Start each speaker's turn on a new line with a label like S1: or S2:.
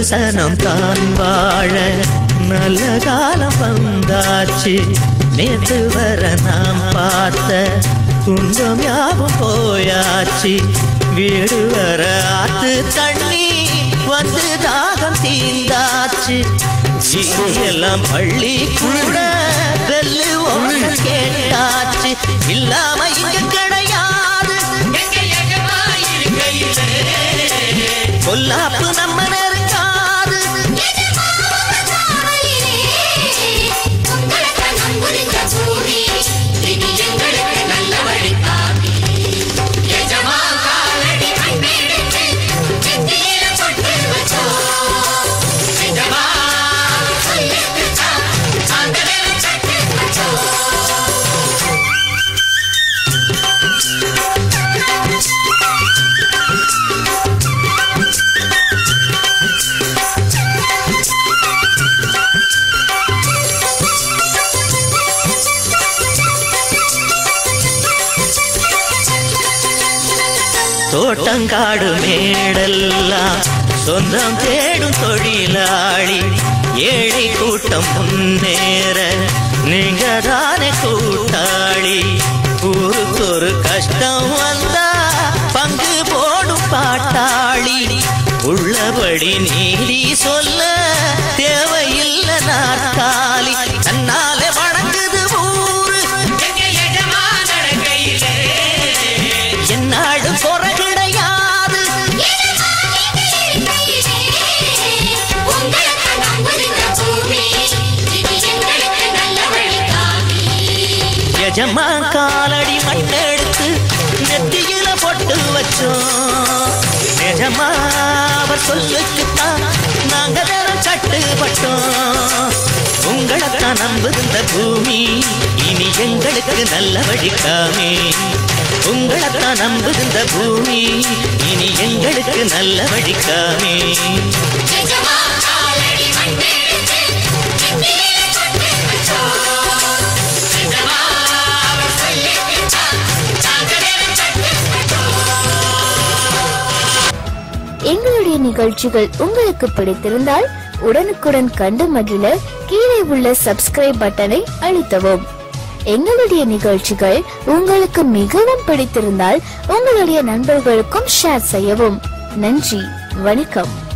S1: சனம் தான் வாழ நல்ல காலம் வந்தாச்சு நேற்று வர நாம் பார்த்த துன்பம் யாவும் போயாச்சு வீடு வர ஆத்து தண்ணி வந்து தாகம் தீந்தாச்சு எல்லாம் பள்ளி கூட வெல்லு ஒன்று கேட்டாச்சு இல்லாம இங்க கிடையாது கொல்லாப்பு நம்ம நெருங்காது தோட்டங்காடு மேடெல்லாம் சொந்தம் தேடும் தொழிலாளி ஏழை கூட்டம் முன்னேற நீங்க தானே கூட்டாளி ஊருக்கு ஒரு கஷ்டம் வந்தா பங்கு போடும் பாட்டாளி உள்ளபடி நீதி சொல்ல தேவையில்லை நாற்காலி தன்னாலே வணங்குது ஊரு என்னாடு குறை கிடையாது எஜமா காலடி மண்ணெடுத்து நெத்தியில பொட்டு வச்சோம் நிஜமா அவர் சொல்லுக்குத்தான் நாங்க தினம் கட்டுப்பட்டோம் உங்களைத்தான் நம்புகின்ற பூமி இனி எங்களுக்கு நல்ல வழிக்காமே உங்களைத்தான் நம்புகின்ற பூமி இனி எங்களுக்கு நல்ல வழிக்காமே
S2: எங்களுடைய நிகழ்ச்சிகள் உங்களுக்கு பிடித்திருந்தால் உடனுக்குடன் கண்டு மகிழ கீழே உள்ள சப்ஸ்கிரைப் பட்டனை அழுத்தவும் எங்களுடைய நிகழ்ச்சிகள் உங்களுக்கு மிகவும் பிடித்திருந்தால் உங்களுடைய நண்பர்களுக்கும் ஷேர் செய்யவும் நன்றி வணக்கம்